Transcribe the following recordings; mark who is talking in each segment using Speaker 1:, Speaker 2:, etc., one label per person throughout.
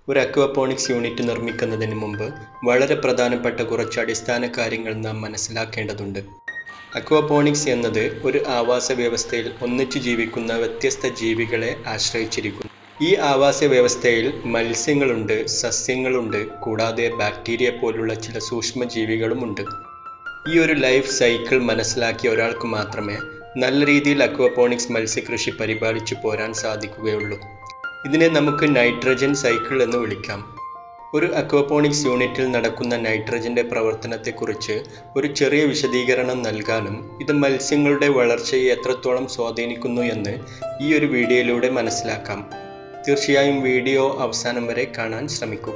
Speaker 1: ഒരു aquaponics unit നിർമ്മിക്കുന്നതിന് മുമ്പ് വളരെ പ്രധാനപ്പെട്ട കുറച്ച് അടിസ്ഥാന കാര്യങ്ങൾ നാം മനസ്സിലാക്കേണ്ടതുണ്ട് അക്വാപോണിക്സ് എന്നത് ഒരു ആവാസ വ്യവസ്ഥയിൽ ഒന്നിച്ചു ജീവിക്കുന്ന വ്യത്യസ്ത ജീവികളെ ആശ്രയിച്ചിരിക്കുന്നു ഈ ആവാസ വ്യവസ്ഥയിൽ മത്സ്യങ്ങളുണ്ട് സസ്യങ്ങളുണ്ട് കൂടാതെ ബാക്ടീരിയ പോലുള്ള ചില സൂക്ഷ്മജീവികളുമുണ്ട് ഈ ഒരു ലൈഫ് സൈക്കിൾ മനസ്സിലാക്കിയ ഒരാൾക്ക് മാത്രമേ നല്ല രീതിയിൽ അക്വാപോണിക്സ് മത്സ്യകൃഷി പരിപാലിച്ചു പോരാൻ സാധിക്കുകയുള്ളൂ ഇതിനെ നമുക്ക് നൈട്രജൻ സൈക്കിൾ എന്ന് വിളിക്കാം ഒരു അക്വാപോണിക്സ് യൂണിറ്റിൽ നടക്കുന്ന നൈട്രജന്റെ പ്രവർത്തനത്തെക്കുറിച്ച് ഒരു ചെറിയ വിശദീകരണം നൽകാനും ഇത് മത്സ്യങ്ങളുടെ വളർച്ചയെ എത്രത്തോളം സ്വാധീനിക്കുന്നു എന്ന് ഈ ഒരു വീഡിയോയിലൂടെ മനസ്സിലാക്കാം തീർച്ചയായും വീഡിയോ അവസാനം വരെ കാണാൻ ശ്രമിക്കുക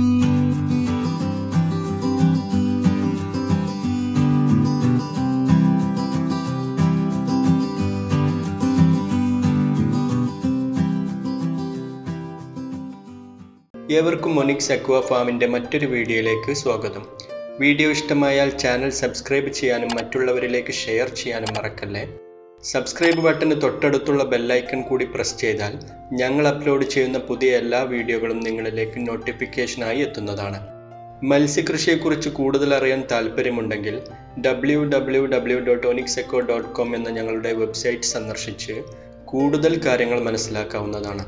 Speaker 1: ഏവർക്കും മൊനിക്സ് അക്വ ഫാമിൻ്റെ മറ്റൊരു വീഡിയോയിലേക്ക് സ്വാഗതം വീഡിയോ ഇഷ്ടമായാൽ ചാനൽ സബ്സ്ക്രൈബ് ചെയ്യാനും മറ്റുള്ളവരിലേക്ക് ഷെയർ ചെയ്യാനും മറക്കല്ലേ സബ്സ്ക്രൈബ് ബട്ടന് തൊട്ടടുത്തുള്ള ബെല്ലൈക്കൺ കൂടി പ്രസ് ചെയ്താൽ ഞങ്ങൾ അപ്ലോഡ് ചെയ്യുന്ന പുതിയ എല്ലാ വീഡിയോകളും നിങ്ങളിലേക്ക് നോട്ടിഫിക്കേഷനായി എത്തുന്നതാണ് മത്സ്യകൃഷിയെക്കുറിച്ച് കൂടുതൽ അറിയാൻ താല്പര്യമുണ്ടെങ്കിൽ W W W dot onyx echo dot com എന്ന ഞങ്ങളുടെ വെബ്സൈറ്റ് സന്ദർശിച്ച് കൂടുതൽ കാര്യങ്ങൾ മനസ്സിലാക്കാവുന്നതാണ്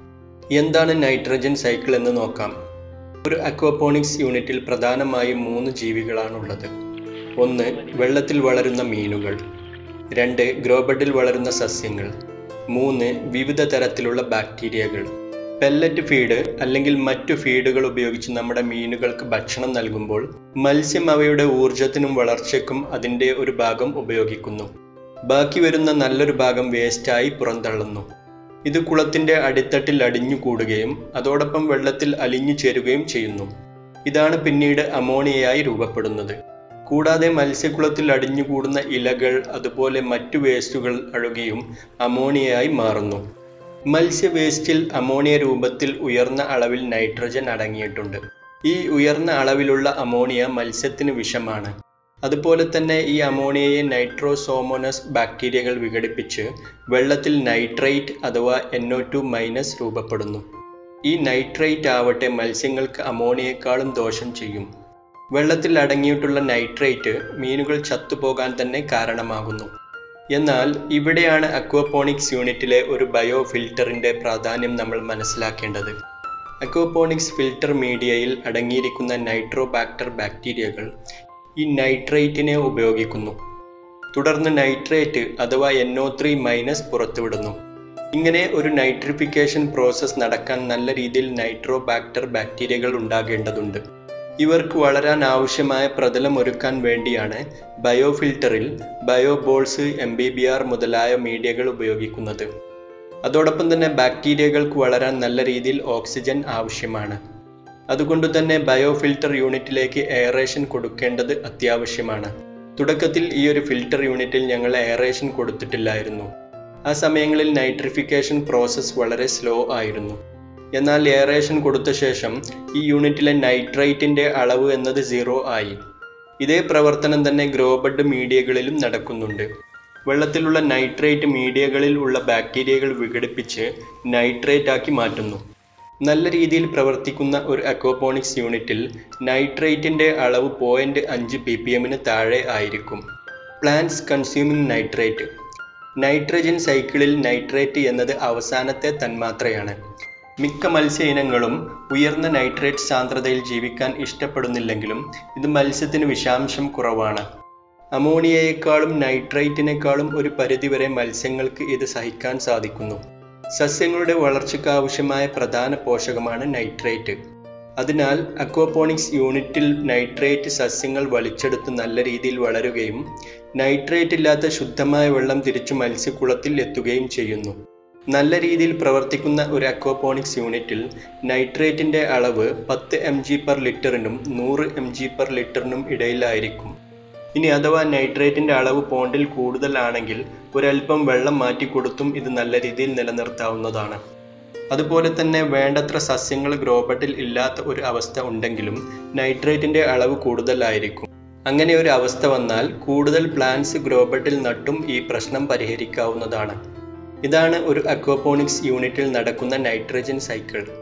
Speaker 1: എന്താണ് നൈട്രജൻ സൈക്കിൾ എന്ന് നോക്കാം ഒരു അക്വാപോണിക്സ് യൂണിറ്റിൽ പ്രധാനമായും മൂന്ന് ജീവികളാണുള്ളത് ഒന്ന് വെള്ളത്തിൽ വളരുന്ന മീനുകൾ രണ്ട് ഗ്രോബഡിൽ വളരുന്ന സസ്യങ്ങൾ മൂന്ന് വിവിധ തരത്തിലുള്ള ബാക്ടീരിയകൾ പെല്ലറ്റ് ഫീഡ് അല്ലെങ്കിൽ മറ്റു ഫീഡുകൾ ഉപയോഗിച്ച് നമ്മുടെ മീനുകൾക്ക് ഭക്ഷണം നൽകുമ്പോൾ മത്സ്യം അവയുടെ ഊർജത്തിനും വളർച്ചയ്ക്കും അതിൻ്റെ ഒരു ഭാഗം ഉപയോഗിക്കുന്നു ബാക്കി വരുന്ന നല്ലൊരു ഭാഗം വേസ്റ്റായി പുറന്തള്ളുന്നു ഇത് കുളത്തിന്റെ അടിത്തട്ടിൽ അടിഞ്ഞു കൂടുകയും അതോടൊപ്പം വെള്ളത്തിൽ അലിഞ്ഞു ചേരുകയും ചെയ്യുന്നു ഇതാണ് പിന്നീട് അമോണിയയായി രൂപപ്പെടുന്നത് കൂടാതെ മത്സ്യക്കുളത്തിൽ അടിഞ്ഞുകൂടുന്ന ഇലകൾ അതുപോലെ മറ്റു വേസ്റ്റുകൾ അഴുകിയും അമോണിയയായി മാറുന്നു മത്സ്യ വേസ്റ്റിൽ അമോണിയ രൂപത്തിൽ ഉയർന്ന അളവിൽ നൈട്രജൻ അടങ്ങിയിട്ടുണ്ട് ഈ ഉയർന്ന അളവിലുള്ള അമോണിയ മത്സ്യത്തിന് വിഷമാണ് അതുപോലെ തന്നെ ഈ അമോണിയയെ നൈട്രോസോമോനസ് ബാക്ടീരിയകൾ വിഘടിപ്പിച്ച് വെള്ളത്തിൽ നൈട്രേറ്റ് അഥവാ എൻഒ ടു മൈനസ് രൂപപ്പെടുന്നു ഈ നൈട്രേറ്റ് ആവട്ടെ മത്സ്യങ്ങൾക്ക് അമോണിയേക്കാളും ദോഷം ചെയ്യും വെള്ളത്തിൽ അടങ്ങിയിട്ടുള്ള നൈട്രേറ്റ് മീനുകൾ ചത്തുപോകാൻ തന്നെ കാരണമാകുന്നു എന്നാൽ ഇവിടെയാണ് അക്വാപോണിക്സ് യൂണിറ്റിലെ ഒരു ബയോ ഫിൽറ്ററിന്റെ പ്രാധാന്യം നമ്മൾ മനസ്സിലാക്കേണ്ടത് അക്വാപോണിക്സ് ഫിൽട്ടർ മീഡിയയിൽ അടങ്ങിയിരിക്കുന്ന നൈട്രോബാക്ടർ ബാക്ടീരിയകൾ ഈ നൈട്രേറ്റിനെ ഉപയോഗിക്കുന്നു തുടർന്ന് നൈട്രേറ്റ് അഥവാ എൻഒ ത്രീ മൈനസ് പുറത്തുവിടുന്നു ഇങ്ങനെ ഒരു നൈട്രിഫിക്കേഷൻ പ്രോസസ്സ് നടക്കാൻ നല്ല രീതിയിൽ നൈട്രോബാക്ടർ ബാക്ടീരിയകൾ ഉണ്ടാകേണ്ടതുണ്ട് ഇവർക്ക് വളരാൻ ആവശ്യമായ പ്രതലം ഒരുക്കാൻ വേണ്ടിയാണ് ബയോഫിൽറ്ററിൽ bioballs M B B R മുതലായ മീഡിയകൾ ഉപയോഗിക്കുന്നത് അതോടൊപ്പം തന്നെ ബാക്ടീരിയകൾക്ക് വളരാൻ നല്ല രീതിയിൽ ഓക്സിജൻ ആവശ്യമാണ് അതുകൊണ്ട് തന്നെ ബയോഫിൽറ്റർ യൂണിറ്റിലേക്ക് എയറേഷൻ കൊടുക്കേണ്ടത് അത്യാവശ്യമാണ് തുടക്കത്തിൽ ഈ ഒരു ഫിൽറ്റർ യൂണിറ്റിൽ ഞങ്ങൾ എയറേഷൻ കൊടുത്തിട്ടില്ലായിരുന്നു ആ സമയങ്ങളിൽ നൈട്രിഫിക്കേഷൻ പ്രോസസ്സ് വളരെ സ്ലോ ആയിരുന്നു എന്നാൽ എയറേഷൻ കൊടുത്ത ശേഷം ഈ യൂണിറ്റിലെ നൈട്രൈറ്റിന്റെ അളവ് എന്നത് സീറോ ആയി ഇതേ പ്രവർത്തനം തന്നെ ഗ്രോബഡ് മീഡിയകളിലും നടക്കുന്നുണ്ട് വെള്ളത്തിലുള്ള നൈട്രേറ്റ് മീഡിയകളിൽ ഉള്ള ബാക്ടീരിയകൾ വിഘടിപ്പിച്ച് നൈട്രേറ്റ് ആക്കി മാറ്റുന്നു നല്ല രീതിയിൽ പ്രവർത്തിക്കുന്ന ഒരു അക്വാപോണിക്സ് യൂണിറ്റിൽ നൈട്രേറ്റിന്റെ അളവ് പോയിന്റ് അഞ്ച് പി പി എമ്മിന് താഴെ ആയിരിക്കും പ്ലാന്റ്സ് കൺസ്യൂമിംഗ് നൈട്രേറ്റ് നൈട്രജൻ സൈക്കിളിൽ നൈട്രേറ്റ് എന്നത് അവസാനത്തെ തന്മാത്രയാണ് മിക്ക മത്സ്യ ഇനങ്ങളും ഉയർന്ന നൈട്രേറ്റ് സാന്ദ്രതയിൽ ജീവിക്കാൻ ഇഷ്ടപ്പെടുന്നില്ലെങ്കിലും ഇത് മത്സ്യത്തിന് വിഷാംശം കുറവാണ് അമോണിയയെക്കാളും നൈട്രേറ്റിനേക്കാളും ഒരു പരിധിവരെ മത്സ്യങ്ങൾക്ക് ഇത് സഹിക്കാൻ സാധിക്കുന്നു സസ്യങ്ങളുടെ വളർച്ചയ്ക്ക് ആവശ്യമായ പ്രധാന പോഷകമാണ് നൈട്രേറ്റ് അതിനാൽ അക്വാപോണിക്സ് യൂണിറ്റിൽ നൈട്രേറ്റ് സസ്യങ്ങൾ വലിച്ചെടുത്ത് നല്ല രീതിയിൽ വളരുകയും നൈട്രേറ്റ് ഇല്ലാത്ത ശുദ്ധമായ വെള്ളം തിരിച്ചു മത്സ്യക്കുളത്തിൽ എത്തുകയും ചെയ്യുന്നു നല്ല രീതിയിൽ പ്രവർത്തിക്കുന്ന ഒരു അക്വാപോണിക്സ് യൂണിറ്റിൽ നൈട്രേറ്റിന്റെ അളവ് പത്ത് എം ജി പെർ ലിറ്ററിനും നൂറ് എം ജി പെർ ലിറ്ററിനും ഇടയിലായിരിക്കും ഇനി അഥവാ നൈട്രേറ്റിന്റെ അളവ് പോണ്ടിൽ കൂടുതലാണെങ്കിൽ ഒരൽപ്പം വെള്ളം മാറ്റി കൊടുത്തും ഇത് നല്ല രീതിയിൽ നിലനിർത്താവുന്നതാണ് അതുപോലെ തന്നെ വേണ്ടത്ര സസ്യങ്ങൾ ഗ്രോബട്ടിൽ ഇല്ലാത്ത ഒരു അവസ്ഥ ഉണ്ടെങ്കിലും നൈട്രേറ്റിന്റെ അളവ് കൂടുതലായിരിക്കും അങ്ങനെ ഒരു അവസ്ഥ വന്നാൽ കൂടുതൽ പ്ലാന്റ്സ് ഗ്രോബട്ടിൽ നട്ടും ഈ പ്രശ്നം പരിഹരിക്കാവുന്നതാണ് ഇതാണ് ഒരു അക്വാപോണിക്സ് യൂണിറ്റിൽ നടക്കുന്ന നൈട്രജൻ സൈക്കിൾ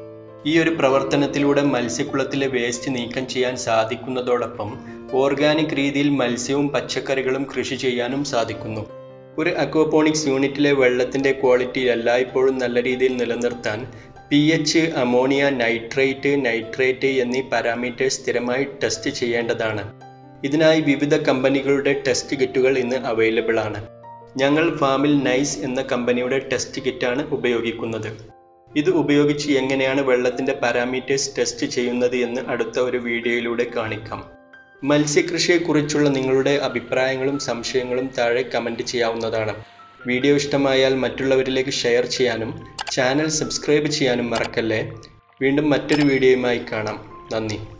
Speaker 1: ഈ ഒരു പ്രവർത്തനത്തിലൂടെ മത്സ്യക്കുളത്തിലെ വേസ്റ്റ് നീക്കം ചെയ്യാൻ സാധിക്കുന്നതോടൊപ്പം ഓർഗാനിക് രീതിയിൽ മത്സ്യവും പച്ചക്കറികളും കൃഷി ചെയ്യാനും സാധിക്കുന്നു ഒരു അക്വപോണിക്സ് യൂണിറ്റിലെ വെള്ളത്തിന്റെ ക്വാളിറ്റി എല്ലായ്പ്പോഴും നല്ല രീതിയിൽ നിലനിർത്താൻ P H ammonia nitrate nitrate എന്നീ പാരാമീറ്റേഴ്സ് സ്ഥിരമായി ടെസ്റ്റ് ചെയ്യേണ്ടതാണ് ഇതിനായി വിവിധ കമ്പനികളുടെ ടെസ്റ്റ് കിറ്റുകൾ ഇന്ന് അവൈലബിൾ ആണ് ഞങ്ങൾ ഫാമിൽ നൈസ് എന്ന കമ്പനിയുടെ ടെസ്റ്റ് കിറ്റാണ് ഉപയോഗിക്കുന്നത് ഇത് ഉപയോഗിച്ച് എങ്ങനെയാണ് വെള്ളത്തിന്റെ പാരാമീറ്റേഴ്സ് ടെസ്റ്റ് ചെയ്യുന്നത് എന്ന് അടുത്ത ഒരു വീഡിയോയിലൂടെ കാണിക്കാം മത്സ്യകൃഷിയെക്കുറിച്ചുള്ള നിങ്ങളുടെ അഭിപ്രായങ്ങളും സംശയങ്ങളും താഴെ കമൻറ്റ് ചെയ്യാവുന്നതാണ് വീഡിയോ ഇഷ്ടമായാൽ മറ്റുള്ളവരിലേക്ക് ഷെയർ ചെയ്യാനും ചാനൽ സബ്സ്ക്രൈബ് ചെയ്യാനും മറക്കല്ലേ വീണ്ടും മറ്റൊരു വീഡിയോയുമായി കാണാം നന്ദി